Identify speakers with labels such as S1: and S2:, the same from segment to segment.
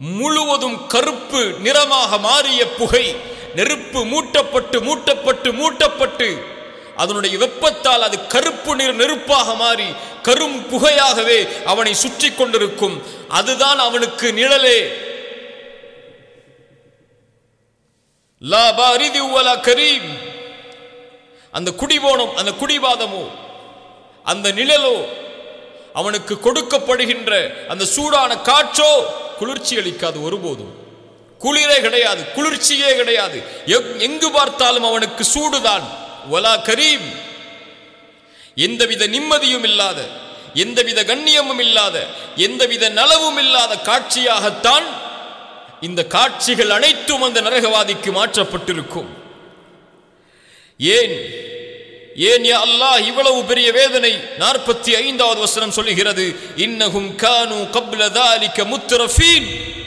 S1: முழுவதும் கருப்பு நிறமாக மாறிய புகை நெருப்பு மூட்டப்பட்டு மூட்டப்பட்டு மூட்டப்பட்டு அதனுடைய வெப்பத்தால் அது கருப்பு நிற நெருப்பாக மாறி கரும் புகையாகவே அவனை சுற்றி கொண்டிருக்கும் அதுதான் அவனுக்கு நிழலே லா பாரிதி வலா கரீம் அந்த குடிபோனம் அந்த குடிவாதமோ அந்த நிழலோ அவனுக்கு கொடுக்கப்படுகின்ற அந்த சூடான காற்றோ குளிர்ச்சி அளிக்காது ஒருபோதும் குளிரே கிடையாது குளிர்ச்சியே கிடையாது எங்- எங்கு பார்த்தாலும் அவனுக்கு சூடுதான் வலா கரீம் எந்தவித நிம்மதியும் இல்லாத எந்தவித கண்ணியமும் இல்லாத எந்தவித நலவும் இல்லாத காட்சியாகத்தான் இந்த காட்சிகள் அனைத்தும் அந்த நரகவாதிக்கு மாற்றப்பட்டிருக்கும் ஏன் ஏன் யா அல்லாஹ் இவ்வளவு பெரிய வேதனை நாற்பத்தி ஐந்தாவது வசனம் சொல்லுகிறது இன்னஹும் கானு கப்ல தாலிக முத்தரஃபீன்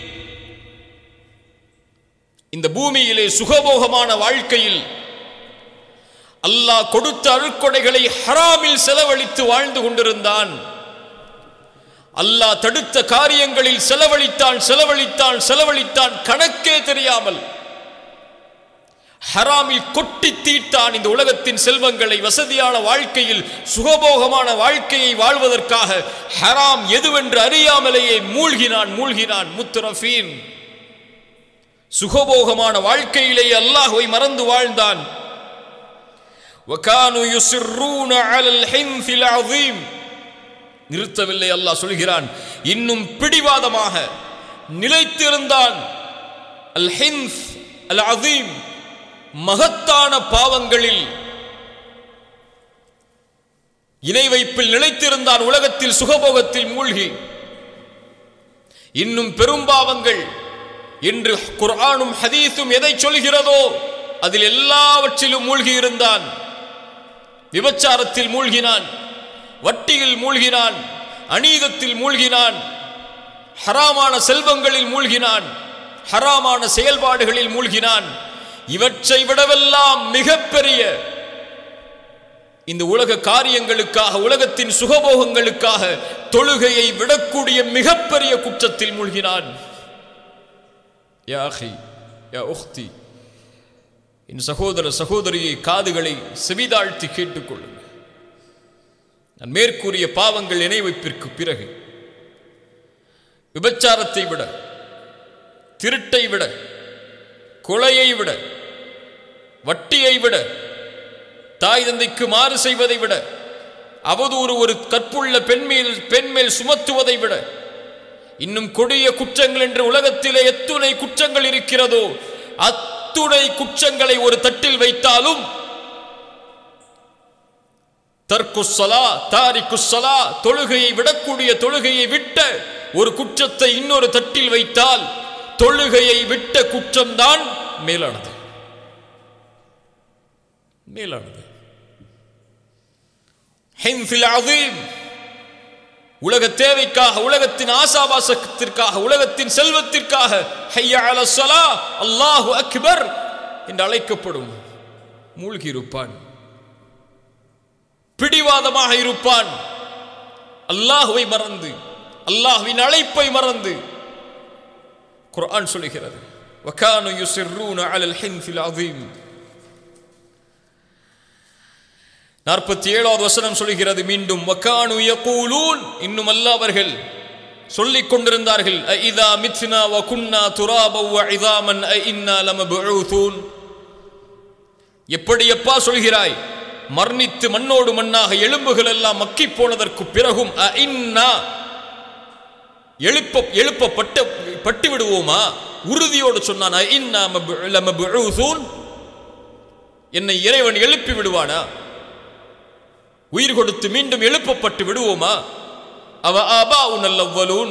S1: இந்த பூமியிலே சுகபோகமான வாழ்க்கையில் அல்லாஹ் கொடுத்த அருட்கொடைகளை ஹராமில் செலவழித்து வாழ்ந்து கொண்டிருந்தான் அல்லாஹ் தடுத்த காரியங்களில் செலவழித்தான் செலவழித்தான் செலவழித்தான் கணக்கே தெரியாமல் ஹராமில் கொட்டி தீட்டான் இந்த உலகத்தின் செல்வங்களை வசதியான வாழ்க்கையில் சுகபோகமான வாழ்க்கையை வாழ்வதற்காக ஹராம் எதுவென்று அறியாமலேயே மூழ்கினான் மூழ்கினான் முத்துரஃபீன் சுகபோகமான வாழ்க்கையிலேயே அல்லாஹ்வை மறந்து வாழ்ந்தான் وكانوا يصرون على الحنث العظيم நிறுத்தவில்லை அல்லாஹ் சொல்கிறான் இன்னும் பிடிவாதமாக நிலைத்திருந்தான் அல் ஹின்ஸ் அல் அதீம் மகத்தான பாவங்களில் இணை வைப்பில் நிலைத்திருந்தான் உலகத்தில் சுகபோகத்தில் மூழ்கி இன்னும் பெரும் பாவங்கள் என்று குர்ஆனும் ஹதீஸும் எதை சொல்கிறதோ அதில் எல்லாவற்றிலும் மூழ்கி இருந்தான் விபச்சாரத்தில் மூழ்கினான் வட்டியில் மூழ்கினான் அநீதத்தில் மூழ்கினான் ஹராமான செல்வங்களில் மூழ்கினான் ஹராமான செயல்பாடுகளில் மூழ்கினான் இவற்றை விடவெல்லாம் மிகப்பெரிய இந்த உலக காரியங்களுக்காக உலகத்தின் சுகபோகங்களுக்காக தொழுகையை விடக்கூடிய மிகப்பெரிய குற்றத்தில் மூழ்கினான் யா அஹி யா உக்தி என் சகோதர சகோதரியை காதுகளை செவிதாழ்த்தி கேட்டுக்கொள்ளுங்கள் நான் மேற்கூறிய பாவங்கள் இணை வைப்பிற்கு பிறகு விபச்சாரத்தை விட திருட்டை விட கொலையை விட வட்டியை விட தாய் தந்தைக்கு மாறு செய்வதை விட அவதூறு ஒரு கற்புள்ள பெண்மேல் பெண்மேல் சுமத்துவதை விட இன்னும் கொடிய குற்றங்கள் என்று உலகத்திலே எத்துணை குற்றங்கள் இருக்கிறதோ அத்துணை குற்றங்களை ஒரு தட்டில் வைத்தாலும் தர்க்குசலா தாரிக்குசலா தொழுகையை விடக்கூடிய தொழுகையை விட்ட ஒரு குற்றத்தை இன்னொரு தட்டில் வைத்தால் தொழுகையை விட்ட குற்றம்தான் மேலானது மேலானது ஹின்ஃபில் அதீம் உலக தேவைக்காக உலகத்தின் ஆசாபாசத்திற்காக உலகத்தின் செல்வத்திற்காக ஹையா அல ஸலா அல்லாஹு அக்பர் என்று அழைக்கப்படும் மூழ்கி இருப்பான் பிடிவாதமாக இருப்பான் அல்லாஹுவை மறந்து அல்லாஹ்வின் அழைப்பை மறந்து குர்ஆன் சொல்லுகிறது வகானு யுசிர்ரூன அலல் ஹின்ஃபில் அதீம் நாற்பத்தி ஏழாவது வசனம் சொல்கிறது மீண்டும் வக்கானு யகூலூன் இன்னும் அல்ல அவர்கள் சொல்லிக் கொண்டிருந்தார்கள் இதா மித்னா வ குன்னா துராப வ இதாமன் அ இன்னா லமபுஊதூன் எப்படி எப்பா சொல்கிறாய் மரணித்து மண்ணோடு மண்ணாக எலும்புகள் எல்லாம் மக்கி போனதற்கு பிறகும் அ இன்னா எழுப்ப எழுப்பப்பட்ட பட்டு விடுவோமா உறுதியோடு சொன்னான் அ இன்னா மபு- லமபுஊதூன் என்னை இறைவன் எழுப்பி விடுவானா உயிர் கொடுத்து மீண்டும் எழுப்பப்பட்டு விடுவோமா அவ ஆபா உன்னல்லவலூன்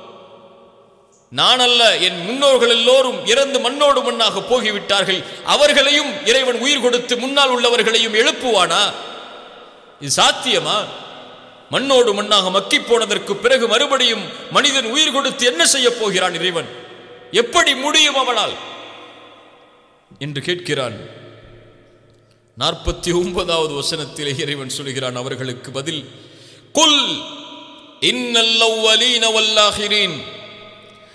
S1: நான் அல்ல என் முன்னோர்கள் எல்லோரும் இறந்து மண்ணோடு மண்ணாக போகிவிட்டார்கள் அவர்களையும் இறைவன் உயிர் கொடுத்து முன்னால் உள்ளவர்களையும் எழுப்புவானா இது சாத்தியமா மண்ணோடு மண்ணாக மக்கி போனதற்கு பிறகு மறுபடியும் மனிதன் உயிர் கொடுத்து என்ன செய்ய போகிறான் இறைவன் எப்படி முடியும் அவனால் என்று கேட்கிறான் நாற்பத்தி ஒன்பதாவது வசனத்திலே இறைவன் சொல்கிறான் அவர்களுக்கு பதில் குல் இன்னல்லவ்வலீன வல்லாஹிரீன்